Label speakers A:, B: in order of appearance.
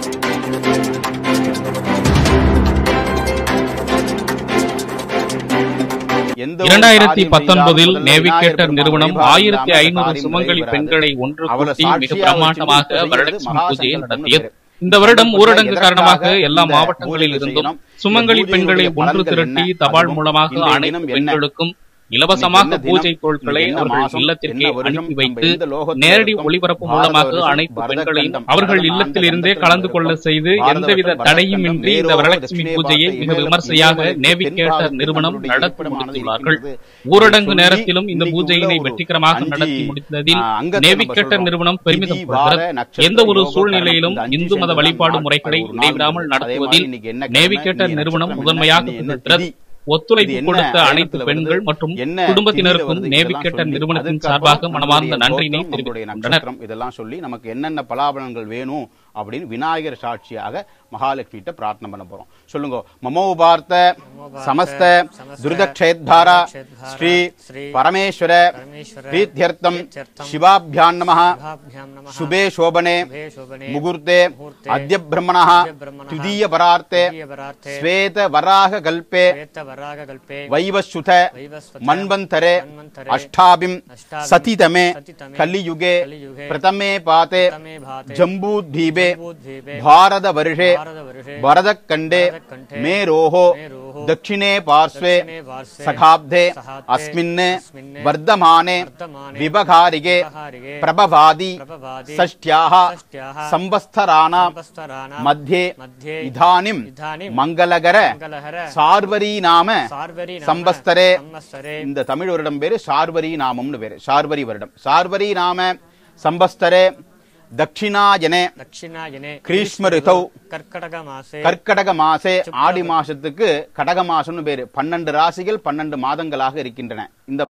A: எந்த ஒரு
B: இரண்டாயிரத்தி
A: காரியம்
B: பத்தொன்பதில்
A: செய்தாலும்
B: நேவிகேட்டர்
A: விநாயகர்
B: நிறுவனம்
A: பெருமான்
B: ஆயிரத்தி
A: வழிபாடு
B: ஐநூறு
A: இல்லாமல்
B: சுமங்கலி
A: காரியம்
B: பெண்களை ஒன்று
A: அவரை
B: கூட்டி மிக
A: சாட்சியாக
B: பிரமாண்டமாக
A: வச்சு
B: வரலட்சுமி
A: மகா
B: பூஜையை
A: சங்கல்பம்னு
B: நடத்தியது
A: பேரு.
B: இந்த வருடம்
A: சங்கல்பத்துல
B: ஊரடங்கு
A: எதற்காக
B: காரணமாக எல்லா
A: இந்த
B: மாவட்டங்களில்
A: பூஜை
B: இருந்தும்
A: செய்யணும்?
B: சுமங்கலி
A: இந்த
B: பெண்களை
A: பூஜையினுடைய
B: ஒன்று
A: பலன்கள்
B: திரட்டி
A: என்ன?
B: தபால்
A: அதுவும்
B: மூலமாக
A: இன்றைய
B: அனைத்து
A: தினம் என்ன?
B: பெண்களுக்கும்
A: இன்னைக்கு
B: இலவசமாக
A: என்ன தினம்?
B: பூஜை பொருட்களை
A: இன்னைக்கு என்ன
B: அவர்கள்
A: மாசம்?
B: இல்லத்திற்கே
A: என்ன வருஷம்?
B: அனுப்பி
A: நம்ம
B: வைத்து
A: எந்த லோகத்தில்
B: நேரடி
A: இருக்கோம்?
B: ஒளிபரப்பு
A: பாரத
B: மூலமாக
A: வருஷம்,
B: அனைத்து
A: பரத
B: பெண்களையும்
A: கண்டம்,
B: அவர்கள்
A: பரத
B: இல்லத்தில் இருந்தே
A: மாண்டகத்தில்
B: கலந்து கொள்ள
A: இருக்கோம்.
B: செய்து
A: பாரத
B: எந்தவித
A: வருஷம், பரத
B: தடையுமின்றி இந்த
A: கண்டம்,
B: வரலட்சுமி
A: மேலோக
B: பூஜையை
A: தட்சிணே
B: மிக
A: பார்த்த
B: விமர்சையாக
A: இமயமலை
B: நேவிகேட்டர்
A: தென்பாகத்தில்
B: நிறுவனம்
A: நம்முடைய
B: நடத்தி
A: இருப்பிடமானது
B: முடித்துள்ளார்கள்
A: இருக்கின்றது.
B: ஊரடங்கு
A: சொல்லி
B: நேரத்திலும் இந்த
A: இன்னைக்கு
B: பூஜையினை
A: உள்ள ஒரு
B: வெற்றிகரமாக
A: அஞ்சு,
B: நடத்தி முடித்ததில்
A: ஆ, அங்கத்தை நம்ம
B: நேவிகேட்டர்
A: சொல்றோம்.
B: நிறுவனம்
A: விதி, வார,
B: பெருமிதப்படுகிறது
A: நட்சத்திர,
B: எந்த ஒரு
A: யோக,
B: சூழ்நிலையிலும்
A: கரணம், இந்த
B: இந்து மத
A: அஞ்சு
B: வழிபாடு
A: சேர்ந்து
B: முறைகளை
A: ஒரு நாள்
B: இடைவிடாமல்
A: அதே மாதிரி
B: நடத்துவதில்
A: இன்னைக்கு என்ன கிழமை,
B: நேவிகேட்டர்
A: இன்னைக்கு
B: நிறுவனம்
A: நட்சத்திரம்
B: முதன்மையாக
A: என்ன, என்ன
B: திகழ்கிறது
A: திதி,
B: ஒத்துழைப்பு
A: இது என்ன
B: கொடுத்த அனைத்து
A: நேரத்துல
B: பெண்கள்
A: வருது,
B: மற்றும்
A: என்ன
B: குடும்பத்தினருக்கும்
A: திதியில வருது,
B: நேவிகேட்டர்
A: இதெல்லாம்
B: நிறுவனத்தின்
A: சொல்லி,
B: சார்பாக
A: அதுக்கப்புறம்
B: மனமார்ந்த
A: நம்முடைய
B: நன்றியினை
A: தோற்றம்,
B: தெரிவித்துக்
A: நம்முடைய
B: கொண்டனர்
A: நட்சத்திரம் இதெல்லாம் சொல்லி நமக்கு என்னென்ன பலாபலன்கள் வேணும் அப்படின்னு விநாயகர் சாட்சியாக மகாலட்சுமிகிட்ட பிரார்த்தனை பண்ண போறோம் சொல்லுங்க மமோ பார்த்த சமஸ்த துரிதக்ஷேத்பாரா ஸ்ரீ பரமேஸ்வர பிரீத்தியர்த்தம் சிவாபியான் நம சுபே சோபனே முகூர்த்தே அத்ய பிரம்மணः துதிய பரார்த்தே ஸ்வேத வராக கல்பே வைவஸ்சுத மன்வந்தரே அஷ்டாபிம் சதிதமே கலியுगे பிரதமே பாதே ஜம்பூத்வீபே பாரத வருஷே வரதக்கண்டே மேரோஹோ दक्षिणे पार्श्वे सखाब्धे अस्मिन् वर्धमाने विबघारिगे प्रभवादि षष्ट्याः संवत्सराणां मध्ये इदानीं மங்களகர சார்வரி நாம சம்பஸ்தரே இந்த தமிழ் வருடம் பேரு சார்வரி நாமம்னு பேரு சார்வரி வருடம் சார்வரி நாம சம்பஸ்தரே தட்சிணாயனே
C: தட்சிணாயனே
A: கிரீஷ்ம ரிதௌ
C: கர்க்கடக மாசே
A: கர்க்கடக மாசே ஆடி மாசத்துக்கு கடக மாசம்னு பேரு பன்னெண்டு ராசிகள் பன்னெண்டு மாதங்களாக இருக்கின்றன இந்த